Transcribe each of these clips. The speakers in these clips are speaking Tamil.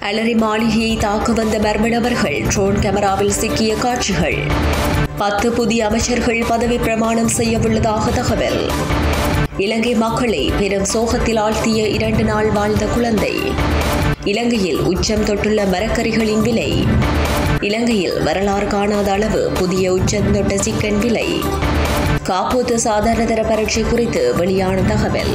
அலரி மாளிகையை தாக்க வந்த மர்ம நபர்கள் ட்ரோன் கேமராவில் சிக்கிய காட்சிகள் பத்து புதிய அமைச்சர்கள் பதவி பிரமாணம் செய்யவுள்ளதாக தகவல் இலங்கை மக்களை பெரும் சோகத்தில் ஆழ்த்திய இரண்டு நாள் வாழ்ந்த குழந்தை இலங்கையில் உச்சம் தொட்டுள்ள மரக்கறிகளின் விலை இலங்கையில் வரலாறு காணாத அளவு புதிய உச்சம் தொட்ட சிக்கன் விலை காப்போத்து சாதாரண தர பரீட்சை குறித்து வெளியான தகவல்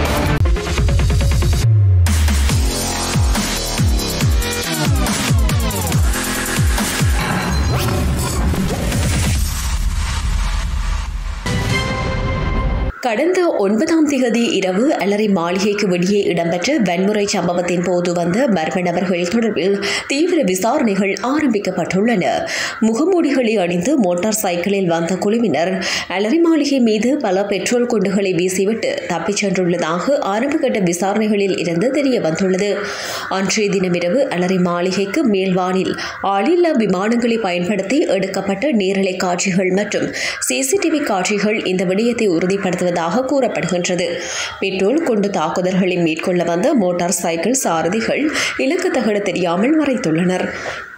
கடந்த ஒன்பதாம் திகதி இரவு அலரி மாளிகைக்கு வெளியே இடம்பெற்ற வன்முறை சம்பவத்தின் போது வந்த மர்ம நபர்கள் தொடர்பில் தீவிர விசாரணைகள் ஆரம்பிக்கப்பட்டுள்ளன முகமூடிகளை அணிந்து மோட்டார் சைக்கிளில் வந்த குழுவினர் அலரி மாளிகை மீது பல பெட்ரோல் குண்டுகளை வீசிவிட்டு தப்பிச் சென்றுள்ளதாக ஆரம்பகட்ட விசாரணைகளில் இருந்து தெரிய வந்துள்ளது அன்றைய தினமிரவு அலரி மாளிகைக்கு மேல்வானில் ஆளில்லா விமானங்களை பயன்படுத்தி எடுக்கப்பட்ட நேரலை காட்சிகள் மற்றும் சிசிடிவி காட்சிகள் இந்த விடயத்தை உறுதிப்படுத்துவது வருவதாக கூறப்படுகின்றது பெட்ரோல் கொண்டு தாக்குதல்களை மேற்கொள்ள வந்த மோட்டார் சைக்கிள் சாரதிகள் இலக்கு தகடு தெரியாமல் மறைத்துள்ளனர்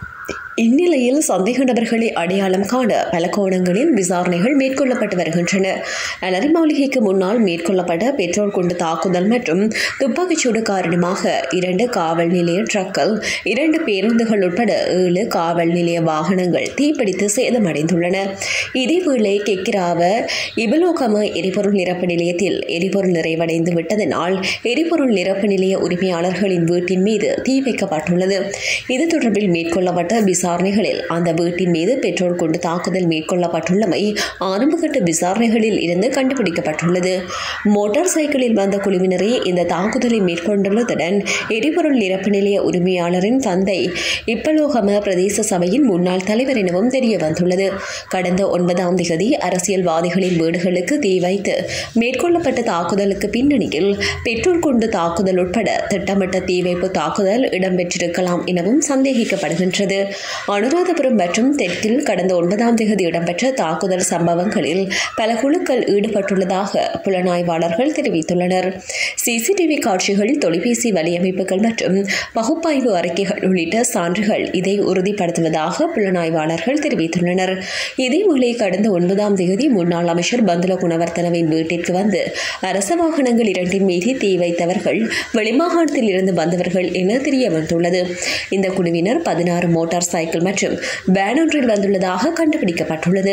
இந்நிலையில் சந்தேக நபர்களை அடையாளம் காண பல கோணங்களில் விசாரணைகள் மேற்கொள்ளப்பட்டு வருகின்றன அலரி மாளிகைக்கு முன்னால் மேற்கொள்ளப்பட்ட பெட்ரோல் குண்டு தாக்குதல் மற்றும் துப்பாக்கிச்சூடு காரணமாக இரண்டு காவல் நிலைய ட்ரக்கள் இரண்டு பேருந்துகள் உட்பட ஏழு காவல் நிலைய வாகனங்கள் தீப்பிடித்து சேதமடைந்துள்ளன இதேவேளை கெக்கிராவ இபலோகம எரிபொருள் நிரப்பு நிலையத்தில் எரிபொருள் நிறைவடைந்து விட்டதனால் எரிபொருள் நிரப்பு நிலைய உரிமையாளர்களின் வீட்டின் மீது தீ வைக்கப்பட்டுள்ளது இது தொடர்பில் மேற்கொள்ளப்பட்ட விசாரணைகளில் அந்த வீட்டின் மீது பெட்ரோல் கொண்டு தாக்குதல் மேற்கொள்ளப்பட்டுள்ளமை ஆரம்பகட்ட விசாரணைகளில் இருந்து கண்டுபிடிக்கப்பட்டுள்ளது மோட்டார் சைக்கிளில் வந்த குழுவினரே இந்த தாக்குதலை மேற்கொண்டுள்ளதுடன் எரிபொருள் நிரப்பு நிலைய உரிமையாளரின் தந்தை இப்பலோகம பிரதேச சபையின் முன்னாள் தலைவர் எனவும் தெரிய வந்துள்ளது கடந்த ஒன்பதாம் திகதி அரசியல்வாதிகளின் வீடுகளுக்கு தீ வைத்து மேற்கொள்ளப்பட்ட தாக்குதலுக்கு பின்னணியில் பெட்ரோல் கொண்டு தாக்குதல் உட்பட திட்டமிட்ட தீ வைப்பு தாக்குதல் இடம்பெற்றிருக்கலாம் எனவும் சந்தேகிக்கப்படுகின்றது அனுராதபுரம் மற்றும் தெற்கில் கடந்த ஒன்பதாம் தேதி இடம்பெற்ற தாக்குதல் சம்பவங்களில் பல குழுக்கள் ஈடுபட்டுள்ளதாக புலனாய்வாளர்கள் தெரிவித்துள்ளனர் சிசிடிவி காட்சிகள் தொலைபேசி வலையமைப்புகள் மற்றும் பகுப்பாய்வு அறிக்கைகள் உள்ளிட்ட சான்றுகள் இதை உறுதிப்படுத்துவதாக புலனாய்வாளர்கள் தெரிவித்துள்ளனர் இதேவேளை கடந்த ஒன்பதாம் தேதி முன்னாள் அமைச்சர் பந்துல குணவர்த்தனவின் வீட்டிற்கு வந்து அரச வாகனங்கள் இரண்டின் மீது தீ வைத்தவர்கள் வெளிமாகாணத்தில் இருந்து வந்தவர்கள் என தெரிய வந்துள்ளது இந்த குழுவினர் பதினாறு மோட்டார் சைக்கிள் மற்றும் வேன் ஒன்றில் வந்துள்ளதாக கண்டுபிடிக்கப்பட்டுள்ளது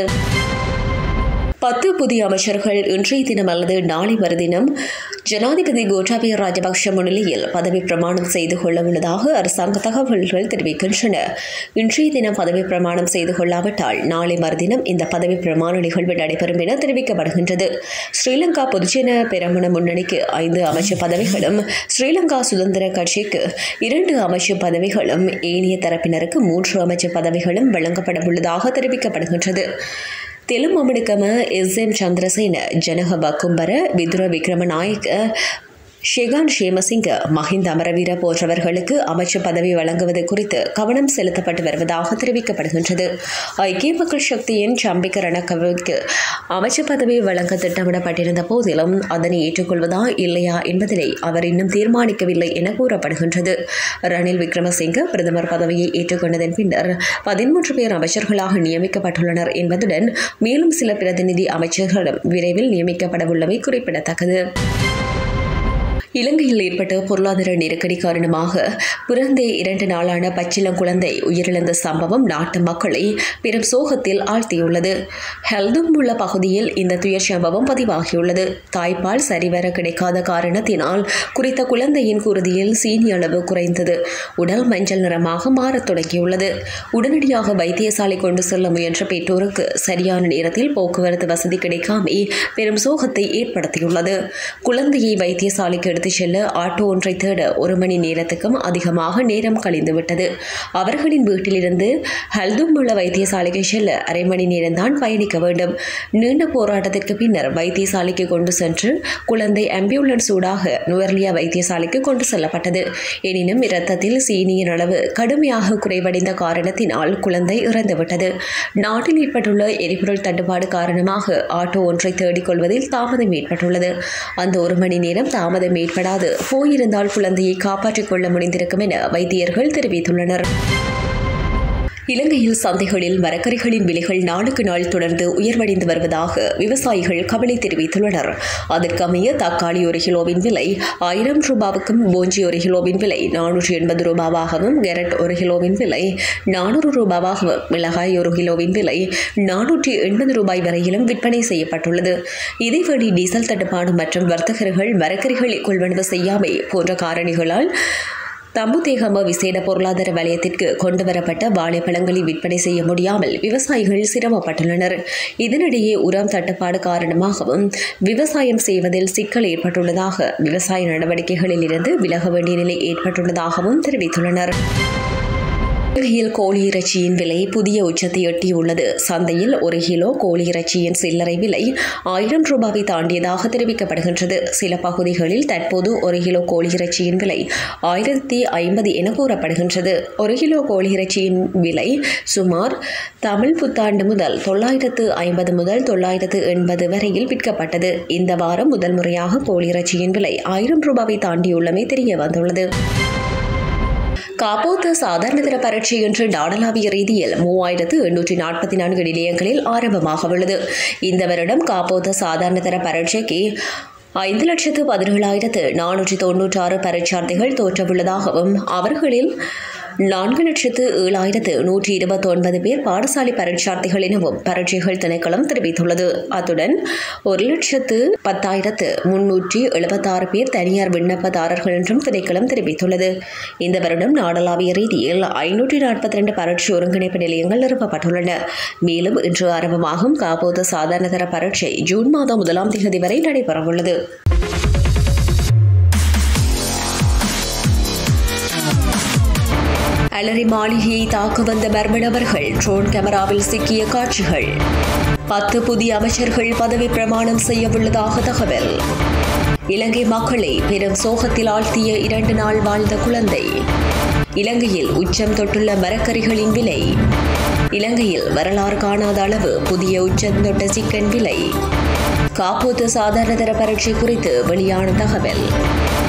பத்து புதிய அமைச்சர்கள் இன்றைய தினம் அல்லது நாளை மறுதினம் ஜனாதிபதி கோட்டாபய ராஜபக்ஷ முன்னிலையில் பதவி பிரமாணம் செய்து கொள்ள உள்ளதாக அரசாங்க தகவல்கள் தெரிவிக்கின்றன இன்றைய தினம் பதவி பிரமாணம் செய்து கொள்ளாவிட்டால் நாளை மறுதினம் இந்த பதவி பிரமாண நிகழ்வு நடைபெறும் என தெரிவிக்கப்படுகின்றது ஸ்ரீலங்கா பொதுஜன பெரமுன முன்னணிக்கு ஐந்து அமைச்சர் பதவிகளும் ஸ்ரீலங்கா சுதந்திர கட்சிக்கு இரண்டு அமைச்சர் பதவிகளும் ஏனைய தரப்பினருக்கு மூன்று அமைச்சர் பதவிகளும் வழங்கப்பட உள்ளதாக தெரிவிக்கப்படுகின்றது தெலுமமிடுக்கம எஸ் எம் சந்திரசேன ஜனக பக்கும்பர விதுர விக்ரமநாயக்க ஷெகான் ஷேமசிங்க மஹிந்த அமரவீர போன்றவர்களுக்கு அமைச்சர் பதவி வழங்குவது குறித்து கவனம் செலுத்தப்பட்டு வருவதாக தெரிவிக்கப்படுகின்றது ஐக்கிய மக்கள் சக்தியின் சம்பிக்க ரணக்கவிற்கு அமைச்சர் பதவி வழங்க திட்டமிடப்பட்டிருந்த போதிலும் அதனை ஏற்றுக்கொள்வதா இல்லையா என்பதனை அவர் இன்னும் தீர்மானிக்கவில்லை என கூறப்படுகின்றது ரணில் விக்ரமசிங்க பிரதமர் பதவியை ஏற்றுக்கொண்டதன் பின்னர் பதிமூன்று பேர் அமைச்சர்களாக நியமிக்கப்பட்டுள்ளனர் என்பதுடன் மேலும் சில பிரதிநிதி அமைச்சர்களும் விரைவில் நியமிக்கப்படவுள்ளமை குறிப்பிடத்தக்கது இலங்கையில் ஏற்பட்ட பொருளாதார நெருக்கடி காரணமாக பிறந்தே இரண்டு நாளான பச்சிளம் குழந்தை உயிரிழந்த சம்பவம் நாட்டு மக்களை பெரும் சோகத்தில் ஆழ்த்தியுள்ளது ஹெல்தும் உள்ள பகுதியில் இந்த துயர் சம்பவம் பதிவாகியுள்ளது தாய்ப்பால் சரிவர கிடைக்காத காரணத்தினால் குறித்த குழந்தையின் குருதியில் சீனி அளவு குறைந்தது உடல் மஞ்சள் நிறமாக மாறத் தொடங்கியுள்ளது உடனடியாக வைத்தியசாலை கொண்டு செல்ல முயன்ற பெற்றோருக்கு சரியான நேரத்தில் போக்குவரத்து வசதி கிடைக்காமே பெரும் சோகத்தை ஏற்படுத்தியுள்ளது குழந்தையை வைத்தியசாலைக்கு எடுத்து எடுத்துச் செல்ல ஆட்டோ ஒன்றை தேட ஒரு மணி நேரத்துக்கும் அதிகமாக நேரம் கழிந்துவிட்டது அவர்களின் வீட்டிலிருந்து ஹல்தும்புள்ள வைத்தியசாலைக்கு செல்ல அரை மணி நேரம்தான் பயணிக்க வேண்டும் நீண்ட போராட்டத்திற்கு பின்னர் வைத்தியசாலைக்கு கொண்டு சென்று குழந்தை ஆம்புலன்ஸ் ஊடாக நுவர்லியா வைத்தியசாலைக்கு கொண்டு செல்லப்பட்டது எனினும் இரத்தத்தில் சீனியின் அளவு கடுமையாக குறைவடைந்த காரணத்தினால் குழந்தை இறந்துவிட்டது நாட்டில் ஏற்பட்டுள்ள எரிபொருள் தட்டுப்பாடு காரணமாக ஆட்டோ ஒன்றை தேடிக் கொள்வதில் தாமதம் ஏற்பட்டுள்ளது அந்த ஒரு மணி நேரம் தாமதம் ஏற்படாது போயிருந்தால் குழந்தையை காப்பாற்றிக் கொள்ள முடிந்திருக்கும் என வைத்தியர்கள் தெரிவித்துள்ளனர் இலங்கையில் சந்தைகளில் மரக்கறிகளின் விலைகள் நாளுக்கு நாள் தொடர்ந்து உயர்வடைந்து வருவதாக விவசாயிகள் கவலை தெரிவித்துள்ளனர் அதற்கமைய தக்காளி ஒரு கிலோவின் விலை ஆயிரம் ரூபாவுக்கும் போஞ்சி ஒரு கிலோவின் விலை நானூற்றி எண்பது ரூபாவாகவும் கேரட் ஒரு கிலோவின் விலை நானூறு ரூபாவாகவும் மிளகாய் ஒரு கிலோவின் விலை நானூற்றி எண்பது ரூபாய் வரையிலும் விற்பனை செய்யப்பட்டுள்ளது இதேவேளை டீசல் தட்டுப்பாடு மற்றும் வர்த்தகர்கள் மரக்கறிகளை கொள்வனவு செய்யாமை போன்ற காரணிகளால் தம்புதேகம விசேட பொருளாதார வலயத்திற்கு கொண்டுவரப்பட்ட வாழைப்பழங்களை விற்பனை செய்ய முடியாமல் விவசாயிகள் சிரமப்பட்டுள்ளனர் இதனிடையே உரம் தட்டுப்பாடு காரணமாகவும் விவசாயம் செய்வதில் சிக்கல் ஏற்பட்டுள்ளதாக விவசாய நடவடிக்கைகளில் இருந்து விலக வேண்டிய நிலை ஏற்பட்டுள்ளதாகவும் தெரிவித்துள்ளனர் இலங்கையில் கோழி இறைச்சியின் விலை புதிய உச்சத்தை எட்டியுள்ளது சந்தையில் ஒரு கிலோ கோழி இறைச்சியின் சில்லறை விலை ஆயிரம் ரூபாவை தாண்டியதாக தெரிவிக்கப்படுகின்றது சில பகுதிகளில் தற்போது ஒரு கிலோ கோழி இறைச்சியின் விலை ஆயிரத்தி ஐம்பது என கூறப்படுகின்றது ஒரு கிலோ கோழி இறைச்சியின் விலை சுமார் தமிழ் புத்தாண்டு முதல் தொள்ளாயிரத்து ஐம்பது முதல் தொள்ளாயிரத்து எண்பது வரையில் விற்கப்பட்டது இந்த வாரம் முதல் முறையாக கோழி இறைச்சியின் விலை ஆயிரம் ரூபாவை தாண்டியுள்ளமை தெரிய வந்துள்ளது காப்போத்த சாதாரண தர பரீட்சை இன்று நாடளாவிய ரீதியில் மூவாயிரத்து எண்ணூற்றி நாற்பத்தி நான்கு நிலையங்களில் ஆரம்பமாக உள்ளது இந்த வருடம் காப்போத்த சாதாரண தர பரீட்சைக்கு ஐந்து லட்சத்து பதினேழாயிரத்து நானூற்றி தொன்னூற்றாறு பரீட்சார்த்திகள் தோற்றவுள்ளதாகவும் அவர்களில் நான்கு லட்சத்து ஏழாயிரத்து நூற்றி இருபத்தி ஒன்பது பேர் பாடசாலை பரீட்சார்த்திகள் எனவும் பரீட்சைகள் திணைக்களம் தெரிவித்துள்ளது அத்துடன் ஒரு லட்சத்து பத்தாயிரத்து முன்னூற்றி எழுபத்தாறு பேர் தனியார் விண்ணப்பதாரர்கள் என்றும் திணைக்களம் தெரிவித்துள்ளது இந்த வருடம் நாடளாவிய ரீதியில் ஐநூற்றி நாற்பத்தி ரெண்டு பரீட்சை ஒருங்கிணைப்பு நிலையங்கள் நிறுவப்பட்டுள்ளன மேலும் இன்று ஆரம்பமாகும் காப்போது சாதாரண தர பரீட்சை ஜூன் மாதம் முதலாம் தேதி வரை நடைபெறவுள்ளது அலரி மாளிகையை தாக்க வந்த மர்ம நபர்கள் ட்ரோன் கேமராவில் சிக்கிய காட்சிகள் பத்து புதிய அமைச்சர்கள் பதவி பிரமாணம் செய்யவுள்ளதாக தகவல் இலங்கை மக்களை பெரும் சோகத்தில் ஆழ்த்திய இரண்டு நாள் வாழ்ந்த குழந்தை இலங்கையில் உச்சம் தொட்டுள்ள மரக்கறிகளின் விலை இலங்கையில் வரலாறு காணாத அளவு புதிய உச்சம் தொட்ட சிக்கன் விலை காப்போத்து சாதாரண தர பரீட்சை குறித்து வெளியான தகவல்